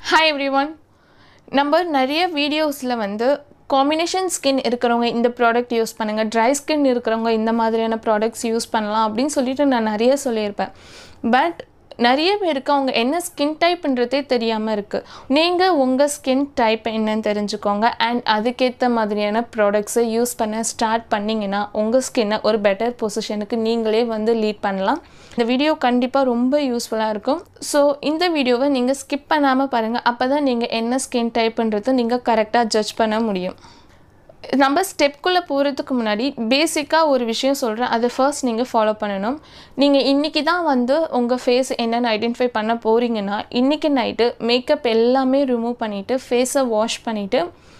hi every one நம்ம நிறைய வீடியோஸில் வந்து காம்பினேஷன் ஸ்கின் இருக்கிறவங்க இந்த ப்ராடக்ட் யூஸ் பண்ணுங்கள் ட்ரை ஸ்கின் இருக்கிறவங்க இந்த மாதிரியான ப்ராடக்ட்ஸ் யூஸ் பண்ணலாம் அப்படின்னு சொல்லிட்டு நான் நிறைய சொல்லியிருப்பேன் பட் நிறைய பேருக்கு அவங்க என்ன ஸ்கின் டைப்ன்றதே தெரியாமல் இருக்குது நீங்கள் உங்கள் ஸ்கின் டைப் என்னன்னு தெரிஞ்சுக்கோங்க அண்ட் அதுக்கேற்ற மாதிரியான ப்ராடக்ட்ஸை யூஸ் பண்ண ஸ்டார்ட் பண்ணிங்கன்னா உங்கள் ஸ்கின்னை ஒரு பெட்டர் பொசிஷனுக்கு நீங்களே வந்து லீட் பண்ணலாம் இந்த வீடியோ கண்டிப்பாக ரொம்ப யூஸ்ஃபுல்லாக இருக்கும் ஸோ இந்த வீடியோவை நீங்கள் ஸ்கிப் பண்ணாமல் பாருங்கள் அப்போ தான் நீங்கள் என்ன ஸ்கின் டைப்புன்றது நீங்கள் கரெக்டாக ஜட்ஜ் பண்ண முடியும் நம்ம ஸ்டெப்குள்ளே போகிறதுக்கு முன்னாடி பேசிக்காக ஒரு விஷயம் சொல்கிறேன் அதை ஃபர்ஸ்ட் நீங்கள் ஃபாலோ பண்ணணும் நீங்கள் இன்றைக்கி தான் வந்து உங்கள் ஃபேஸ் என்னென்னு ஐடென்டிஃபை பண்ண போகிறீங்கன்னா இன்றைக்கி நைட்டு மேக்கப் எல்லாமே ரிமூவ் பண்ணிவிட்டு ஃபேஸை வாஷ் பண்ணிவிட்டு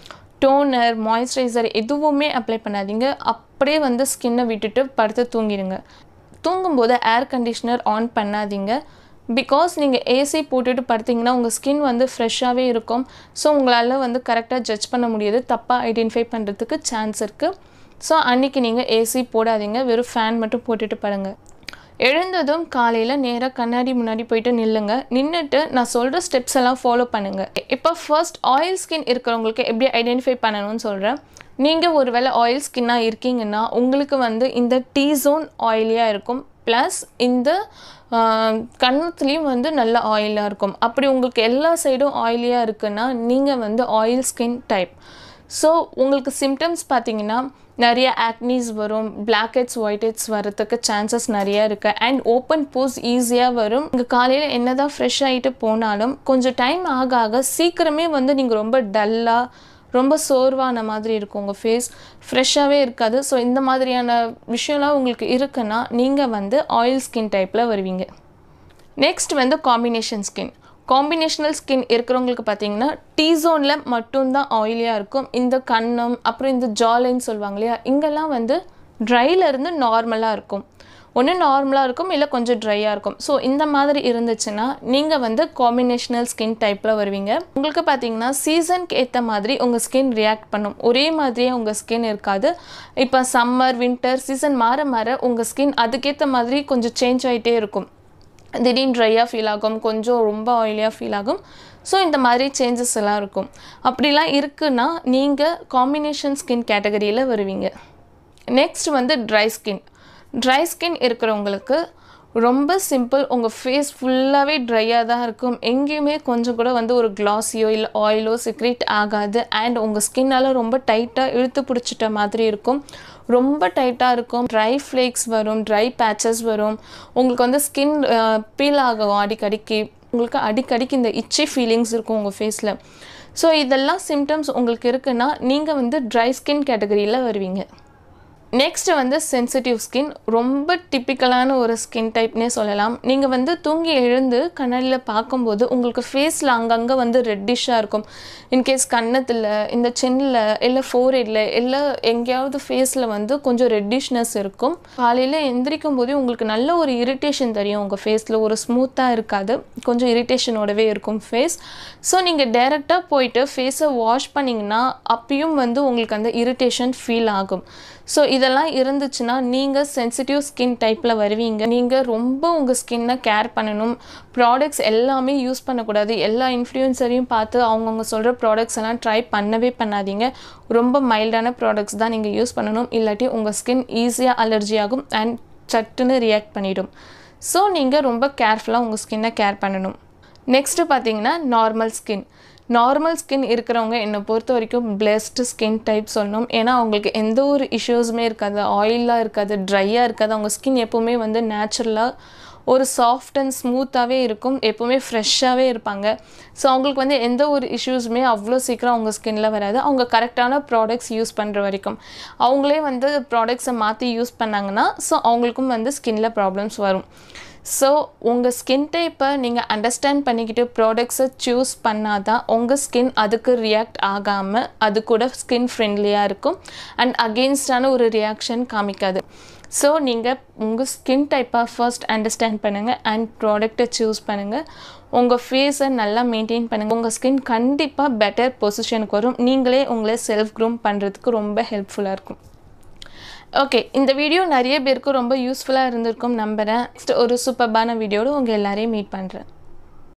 டோனர் மாய்ஸ்சரைசர் எதுவுமே அப்ளை பண்ணாதீங்க அப்படியே வந்து ஸ்கின்னை விட்டுட்டு படுத்து தூங்கிடுங்க தூங்கும்போது ஏர் கண்டிஷ்னர் ஆன் பண்ணாதீங்க பிகாஸ் நீங்கள் ஏசி போட்டுட்டு படுத்திங்கன்னா உங்கள் ஸ்கின் வந்து ஃப்ரெஷ்ஷாகவே இருக்கும் ஸோ உங்களால் வந்து கரெக்டாக ஜட்ஜ் பண்ண முடியாது தப்பாக ஐடென்டிஃபை பண்ணுறதுக்கு சான்ஸ் இருக்குது ஸோ அன்றைக்கி நீங்கள் ஏசி போடாதீங்க வெறும் ஃபேன் மட்டும் போட்டுட்டு படுங்க எழுந்ததும் காலையில் நேராக கண்ணாடி முன்னாடி போயிட்டு நில்லுங்க நின்றுட்டு நான் சொல்கிற ஸ்டெப்ஸ் எல்லாம் ஃபாலோ பண்ணுங்கள் இப்போ ஃபர்ஸ்ட் ஆயில் ஸ்கின் இருக்கிறவங்களுக்கு எப்படி ஐடென்டிஃபை பண்ணணும்னு சொல்கிறேன் நீங்கள் ஒரு வேளை ஆயில் ஸ்கின்னாக இருக்கீங்கன்னா உங்களுக்கு வந்து இந்த டீ ஜோன் ஆயிலியாக இருக்கும் ப்ளஸ் இந்த கன்னத்துலேயும் வந்து நல்ல ஆயிலாக இருக்கும் அப்படி உங்களுக்கு எல்லா சைடும் ஆயிலியாக இருக்குன்னா நீங்கள் வந்து ஆயில் ஸ்கின் டைப் ஸோ உங்களுக்கு சிம்டம்ஸ் பார்த்தீங்கன்னா நிறைய ஆக்னிஸ் வரும் பிளாக் ஹெட்ஸ் ஒயிட் ஹெட்ஸ் வரதுக்கு சான்சஸ் நிறையா இருக்குது அண்ட் ஓப்பன் போஸ் ஈஸியாக வரும் இங்கே காலையில் என்ன தான் ஃப்ரெஷ் ஆகிட்டு போனாலும் கொஞ்சம் டைம் ஆக ஆக சீக்கிரமே வந்து நீங்கள் ரொம்ப டல்லாக ரொம்ப சோர்வான மாதிரி இருக்கும் உங்கள் ஃபேஸ் ஃப்ரெஷ்ஷாகவே இருக்காது ஸோ இந்த மாதிரியான விஷயம்லாம் உங்களுக்கு இருக்குன்னா நீங்கள் வந்து ஆயில் ஸ்கின் டைப்பில் வருவீங்க நெக்ஸ்ட் வந்து காம்பினேஷன் ஸ்கின் காம்பினேஷனல் ஸ்கின் இருக்கிறவங்களுக்கு பார்த்தீங்கன்னா டீ ஜோனில் மட்டும்தான் ஆயிலியாக இருக்கும் இந்த கன்னம் அப்புறம் இந்த ஜாலைன்னு சொல்லுவாங்க இல்லையா இங்கெல்லாம் வந்து ட்ரைலேருந்து நார்மலாக இருக்கும் ஒன்று நார்மலாக இருக்கும் இல்லை கொஞ்சம் ட்ரையாக இருக்கும் ஸோ இந்த மாதிரி இருந்துச்சுன்னா நீங்கள் வந்து காம்பினேஷனல் ஸ்கின் டைப்பில் வருவீங்க உங்களுக்கு பார்த்தீங்கன்னா சீசனுக்கு ஏற்ற மாதிரி உங்கள் ஸ்கின் ரியாக்ட் பண்ணும் ஒரே மாதிரியே உங்கள் ஸ்கின் இருக்காது இப்போ சம்மர் வின்டர் சீசன் மாற மாற உங்கள் ஸ்கின் அதுக்கேற்ற மாதிரி கொஞ்சம் சேஞ்ச் ஆகிட்டே இருக்கும் திடீர்னு ட்ரையாக ஃபீல் ஆகும் கொஞ்சம் ரொம்ப ஆயிலியாக ஃபீல் ஆகும் ஸோ இந்த மாதிரி சேஞ்சஸ் எல்லாம் இருக்கும் அப்படிலாம் இருக்குன்னா நீங்கள் காம்பினேஷன் ஸ்கின் கேட்டகரியில் வருவீங்க நெக்ஸ்ட் வந்து ட்ரை ஸ்கின் ட்ரை ஸ்கின் இருக்கிறவங்களுக்கு ரொம்ப சிம்பிள் உங்கள் ஃபேஸ் ஃபுல்லாகவே ட்ரையாக தான் இருக்கும் எங்கேயுமே கொஞ்சம் கூட வந்து ஒரு கிளாஸியோ இல்லை ஆயிலோ சிக்ரேட் ஆகாது அண்ட் உங்கள் ஸ்கின்னால் ரொம்ப டைட்டாக இழுத்து பிடிச்சிட்ட மாதிரி இருக்கும் ரொம்ப டைட்டாக இருக்கும் ட்ரை ஃப்ளேக்ஸ் வரும் ட்ரை பேச்சஸ் வரும் உங்களுக்கு வந்து ஸ்கின் பீல் ஆகும் அடிக்கடிக்கு உங்களுக்கு அடிக்கடிக்கு இந்த இச்சி ஃபீலிங்ஸ் இருக்கும் உங்கள் ஃபேஸில் ஸோ இதெல்லாம் சிம்டம்ஸ் உங்களுக்கு இருக்குன்னா நீங்கள் வந்து ட்ரை ஸ்கின் கேட்டகரியில் வருவீங்க நெக்ஸ்ட் வந்து சென்சிட்டிவ் ஸ்கின் ரொம்ப டிப்பிக்கலான ஒரு ஸ்கின் டைப்னே சொல்லலாம் நீங்கள் வந்து தூங்கி எழுந்து கண்ணாடியில் பார்க்கும்போது உங்களுக்கு ஃபேஸில் அங்கங்கே வந்து ரெட்டிஷாக இருக்கும் இன்கேஸ் கன்னத்தில் இந்த சென்னில் இல்லை ஃபோர்ஹெட்டில் இல்லை எங்கேயாவது ஃபேஸில் வந்து கொஞ்சம் ரெட்டிஷ்னஸ் இருக்கும் காலையில் எந்திரிக்கும் போதே உங்களுக்கு நல்ல ஒரு இரிட்டேஷன் தெரியும் உங்கள் ஃபேஸில் ஒரு ஸ்மூத்தாக இருக்காது கொஞ்சம் இரிட்டேஷனோடவே இருக்கும் ஃபேஸ் ஸோ நீங்கள் டேரெக்டாக போயிட்டு ஃபேஸை வாஷ் பண்ணிங்கன்னா அப்பயும் வந்து உங்களுக்கு அந்த இரிட்டேஷன் ஃபீல் ஆகும் ஸோ இதெல்லாம் இருந்துச்சுன்னா நீங்கள் சென்சிட்டிவ் ஸ்கின் டைப்பில் வருவீங்க நீங்கள் ரொம்ப உங்கள் ஸ்கின்னை கேர் பண்ணணும் ப்ராடக்ட்ஸ் எல்லாமே யூஸ் பண்ணக்கூடாது எல்லா இன்ஃப்ளூயன்சரையும் பார்த்து அவங்கவுங்க சொல்கிற ப்ராடக்ட்ஸ் எல்லாம் ட்ரை பண்ணவே பண்ணாதீங்க ரொம்ப மைல்டான ப்ராடக்ட்ஸ் தான் நீங்கள் யூஸ் பண்ணணும் இல்லாட்டி உங்கள் ஸ்கின் ஈஸியாக அலர்ஜி ஆகும் அண்ட் சட்டுன்னு ரியாக்ட் பண்ணிடும் ஸோ நீங்கள் ரொம்ப கேர்ஃபுல்லாக உங்கள் ஸ்கின்னை கேர் பண்ணணும் நெக்ஸ்ட்டு பார்த்தீங்கன்னா நார்மல் ஸ்கின் நார்மல் ஸ்கின் இருக்கிறவங்க என்னை பொறுத்த வரைக்கும் பிளெஸ்டு ஸ்கின் டைப் சொல்லணும் ஏன்னா அவங்களுக்கு எந்த ஒரு இஷ்யூஸுமே இருக்காது ஆயிலாக இருக்காது ட்ரையாக இருக்காது அவங்க ஸ்கின் எப்போவுமே வந்து நேச்சுரலாக ஒரு சாஃப்ட் அண்ட் ஸ்மூத்தாகவே இருக்கும் எப்போவுமே ஃப்ரெஷ்ஷாகவே இருப்பாங்க ஸோ அவங்களுக்கு வந்து எந்த ஒரு இஷ்யூஸுமே அவ்வளோ சீக்கிரம் அவங்க ஸ்கின்னில் வராது அவங்க கரெக்டான ப்ராடக்ட்ஸ் யூஸ் பண்ணுற வரைக்கும் அவங்களே வந்து ப்ராடக்ட்ஸை மாற்றி யூஸ் பண்ணாங்கன்னா ஸோ அவங்களுக்கும் வந்து ஸ்கின்னில் ப்ராப்ளம்ஸ் வரும் ஸோ உங்கள் ஸ்கின் டைப்பை நீங்கள் அண்டர்ஸ்டாண்ட் பண்ணிக்கிட்டு ப்ராடக்ட்ஸை சூஸ் பண்ணால் தான் உங்கள் ஸ்கின் அதுக்கு ரியாக்ட் ஆகாமல் அது கூட ஸ்கின் ஃப்ரெண்ட்லியாக இருக்கும் அண்ட் அகெயின்ஸ்டான ஒரு ரியாக்ஷன் காமிக்காது ஸோ நீங்கள் உங்கள் ஸ்கின் டைப்பை ஃபர்ஸ்ட் அண்டர்ஸ்டாண்ட் பண்ணுங்கள் அண்ட் ப்ராடக்டை சூஸ் பண்ணுங்கள் உங்கள் ஃபேஸை நல்லா மெயின்டைன் பண்ணுங்கள் உங்கள் ஸ்கின் கண்டிப்பாக பெட்டர் பொசிஷனுக்கு வரும் நீங்களே உங்களை செல்ஃப் க்ரூம் பண்ணுறதுக்கு ரொம்ப ஹெல்ப்ஃபுல்லாக இருக்கும் ஓகே இந்த வீடியோ நிறைய பேருக்கு ரொம்ப யூஸ்ஃபுல்லாக இருந்திருக்கும் நம்புகிறேன் நெக்ஸ்ட் ஒரு சூப்பர்பான வீடியோட உங்கள் எல்லாரையும் மீட் பண்ணுறேன்